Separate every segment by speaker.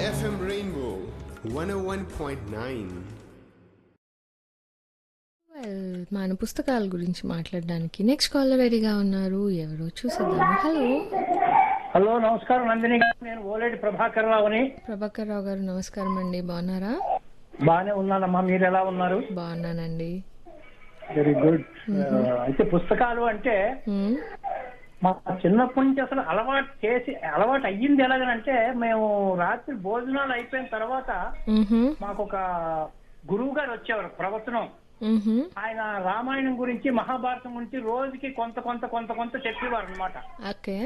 Speaker 1: FM Rainbow 101.9.
Speaker 2: Well మన పుస్తకాల గురించి మాట్లాడడానికి నెక్స్ట్ కాలర్ రెడీగా ఉన్నారు ఎవరో చూసేద్దాం హలో
Speaker 3: హలో నమస్కారం నందిని గారు నేను ఓలేటి ప్రభాకర్ రావుని
Speaker 2: ప్రభాకర్ రావు గారు నమస్కారం అండి బాగున్నారా
Speaker 3: బాగానే ఉన్నానమ్మా మీరు ఎలా ఉన్నారు
Speaker 2: బాగున్నానండి
Speaker 3: వెరీ గుడ్ అయితే పుస్తకాలు అంటే
Speaker 2: మ్మ్.
Speaker 3: మా చిన్నప్పటి నుంచి అసలు అలవాటు చేసి అలవాటు అయ్యింది ఎలాగనంటే మేము రాత్రి భోజనాలు అయిపోయిన తర్వాత
Speaker 2: మ్హూ.
Speaker 3: మాకు ఒక గురువు గారు వచ్చేవారు ప్రవచనం
Speaker 2: మ్హూ.
Speaker 3: ఆయన రామాయణం గురించి మహాభారతం గురించి రోజుకి కొంత కొంత కొంత కొంత చెప్పేవారు అనమాట
Speaker 2: ఓకే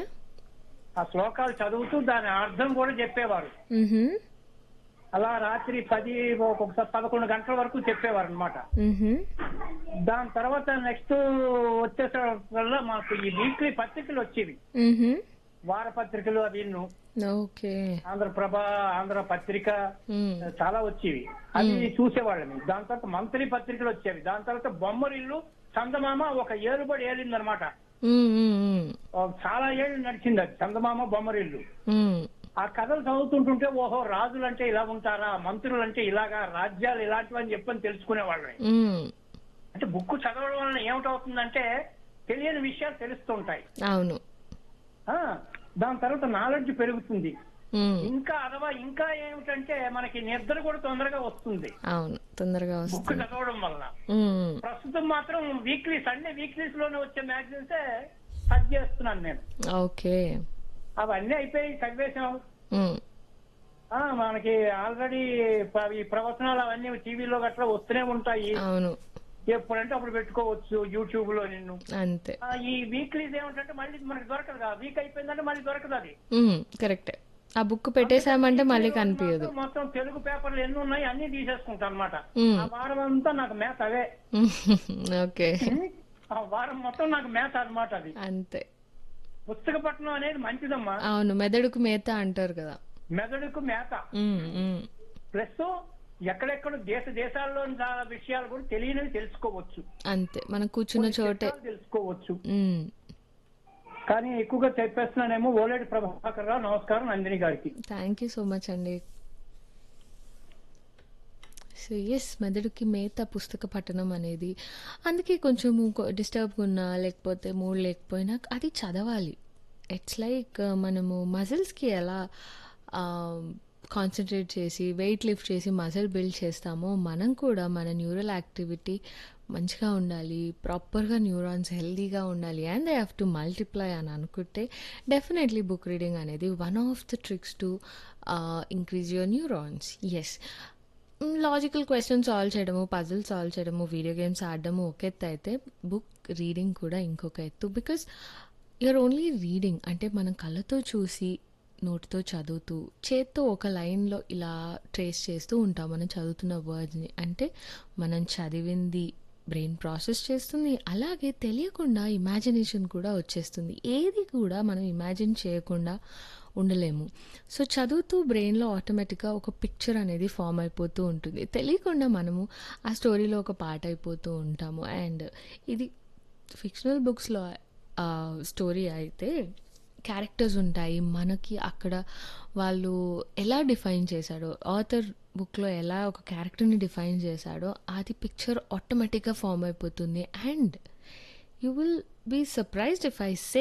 Speaker 3: ఆ శ్లోకాలు చదువుతూ దాని అర్థం కూడా చెప్పేవారు
Speaker 2: మ్హూ.
Speaker 3: అలా రాత్రి పది ఒక్కొక్కసారి పదకొండు గంటల వరకు చెప్పేవారు అనమాట
Speaker 2: మ్హూ.
Speaker 3: దాని తర్వాత నెక్స్ట్ వచ్చేసరికల్లా మాకు ఈ వీక్లీ పత్రికలు వచ్చేవి
Speaker 2: మ్హూ.
Speaker 3: వార పత్రికలు అవి
Speaker 2: ఓకే
Speaker 3: ఆంధ్రప్రభ ఆంధ్ర పత్రిక
Speaker 2: మ్మ్.
Speaker 3: చాలా వచ్చేవి అవి చూసేవాళ్ళమి దాని తర్వాత మంత్లీ పత్రికలు వచ్చేవి దాని తర్వాత బొమ్మరిల్లు చందమామ ఒక ఏలుబడి ఏలింది అనమాట
Speaker 2: మ్మ్, మ్మ్, మ్మ్.
Speaker 3: చాలా ఏళ్ళు నడిచింది అది చందమామ బొమ్మరిల్లు
Speaker 2: మ్మ్.
Speaker 3: ఆ కథలు చదువుతుంటుంటే ఓహో రాజులు అంటే ఇలా ఉంటారా మంత్రులు అంటే ఇలాగా రాజ్యాలు ఇలాంటివి అని చెప్పని తెలుసుకునేవాళ్ళని
Speaker 2: మ్మ్.
Speaker 3: అంటే బుక్ చదవడం వలన ఏమిటవుతుందంటే తెలియని విషయాలు తెలుస్తుంటాయి
Speaker 2: అవును
Speaker 3: ఆ దాని తర్వాత నాలెడ్జ్ పెరుగుతుంది
Speaker 2: మ్మ్.
Speaker 3: ఇంకా అథవా ఇంకా ఏమిటంటే మనకి నిద్ర కూడా తొందరగా వస్తుంది
Speaker 2: అవును తొందరగా
Speaker 3: బుక్
Speaker 2: వస్తుంది
Speaker 3: చదవడం వలన
Speaker 2: మ్మ్.
Speaker 3: ప్రస్తుతం మాత్రం వీక్లీ సండే వీక్లీస్ లోనే వచ్చే మ్యాగజైన్స్ సర్చ్ చేస్తున్నాను నేను
Speaker 2: ఓకే
Speaker 3: అవన్నీ అయిపోయి చదివేశాం
Speaker 2: మ్మ్.
Speaker 3: ఆ మనకి ఆల్రెడీ ఈ ప్రవచనాలు అవన్నీ టీవీలో గట్రా వస్తూనే ఉంటాయి
Speaker 2: అవును
Speaker 3: ఎప్పుడంటే అప్పుడు పెట్టుకోవచ్చు యూట్యూబ్ లో నిన్ను
Speaker 2: అంతే
Speaker 3: ఆ, ఈ వీక్లీస్ ఏమిటంటే మళ్ళీ మనకి దొరకదు కదా వీక్ అయిపోయిందంటే మళ్ళీ దొరకదు అది
Speaker 2: మ్మ్. కరెక్టే ఆ బుక్ పెట్టేశామంటే మళ్ళీ కనిపించదు
Speaker 3: మొత్తం తెలుగు పేపర్లు ఎన్ని ఉన్నాయి అన్ని తీసేసుకుంటా అనమాట
Speaker 2: మ్మ్.
Speaker 3: ఆ వారం అంతా నాకు మ్యాథ్ అవే
Speaker 2: ఓకే
Speaker 3: ఆ వారం మొత్తం నాకు మ్యాథ్ అన్నమాట అది
Speaker 2: అంతే
Speaker 3: పుస్తక పట్టణం అనేది మంచిదమ్మా
Speaker 2: అవును మెదడుకు మేత అంటారు కదా
Speaker 3: మెదడుకు మేత
Speaker 2: ఉమ్, ఉమ్.
Speaker 3: ప్లస్ ఎక్కడెక్కడ దేశ దేశాల్లో చాలా విషయాలు కూడా తెలియనివి తెలుసుకోవచ్చు
Speaker 2: అంతే మనం కూర్చున్న చోటే
Speaker 3: విషయాలు తెలుసుకోవచ్చు
Speaker 2: ఉమ్.
Speaker 3: కానీ ఎక్కువగా చెప్పేస్తున్నానేమో ఓలేటి ప్రభాకర్ రావు నమస్కారం నందిని గారికి
Speaker 2: థ్యాంక్ యూ సో మచ్ అండి సో ఎస్ మెదడుకి మేత పుస్తక పఠనం అనేది అందుకే కొంచెం డిస్టర్బ్గా ఉన్నా లేకపోతే మూడ్ లేకపోయినా అది చదవాలి ఇట్స్ లైక్ మనము మజిల్స్కి ఎలా కాన్సన్ట్రేట్ చేసి వెయిట్ లిఫ్ట్ చేసి మజిల్ బిల్డ్ చేస్తామో మనం కూడా మన న్యూరల్ యాక్టివిటీ మంచిగా ఉండాలి ప్రాపర్గా న్యూరాన్స్ హెల్దీగా ఉండాలి and they have to multiply అని అనుకుంటే డెఫినెట్లీ బుక్ రీడింగ్ అనేది one of the tricks to increase your neurons yes logical question solve చేయడము పజిల్ సాల్వ్ చేయడము వీడియో గేమ్స్ ఆడడము ఒక ఎత్తు అయితే బుక్ రీడింగ్ కూడా ఇంకొక ఎత్తు బికాస్ యూఆర్ ఓన్లీ రీడింగ్ అంటే మనం కళ్ళతో చూసి నోటితో చదువుతూ చేత్తో ఒక లైన్లో ఇలా ట్రేస్ చేస్తూ ఉంటాం మనం చదువుతున్న వర్డ్ని అంటే మనం చదివింది బ్రెయిన్ ప్రాసెస్ చేస్తుంది అలాగే తెలియకుండా ఇమాజినేషన్ కూడా వచ్చేస్తుంది ఏది కూడా మనం ఇమాజిన్ చేయకుండా ఉండలేము సో చదువుతూ బ్రెయిన్లో ఆటోమేటిక్గా ఒక పిక్చర్ అనేది ఫామ్ అయిపోతూ ఉంటుంది తెలియకుండా మనము ఆ స్టోరీలో ఒక పార్ట్ అయిపోతూ ఉంటాము అండ్ ఇది ఫిక్షనల్ బుక్స్లో స్టోరీ అయితే క్యారెక్టర్స్ ఉంటాయి మనకి అక్కడ వాళ్ళు ఎలా డిఫైన్ చేశాడో ఆథర్ బుక్లో ఎలా ఒక క్యారెక్టర్ని డిఫైన్ చేశాడో అది పిక్చర్ ఆటోమేటిక్గా ఫామ్ అయిపోతుంది and you will be surprised if I say